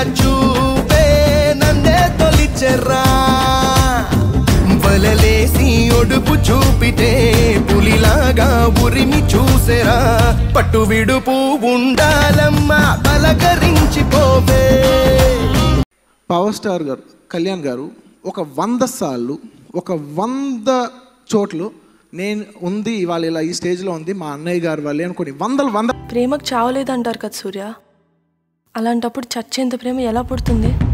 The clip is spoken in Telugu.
చూపే నన్నే తొలిచెర్రా వలలేసి ఒడుపు చూపితే పులిలాగా ఉరిమి చూసెరా పట్టు విడుపు ఉండాలమ్మా పలకరించిపోవే పవర్ స్టార్ గారు కళ్యాణ్ గారు ఒక వంద సార్లు ఒక వంద చోట్లు నేను ఉంది ఇవాళ ఇలా ఈ స్టేజ్లో ఉంది మా అన్నయ్య గారు వాళ్ళే అనుకోని వందలు వంద ప్రేమకు చావలేదంటారు కదా సూర్య అలాంటప్పుడు చచ్చేంత ప్రేమ ఎలా పుడుతుంది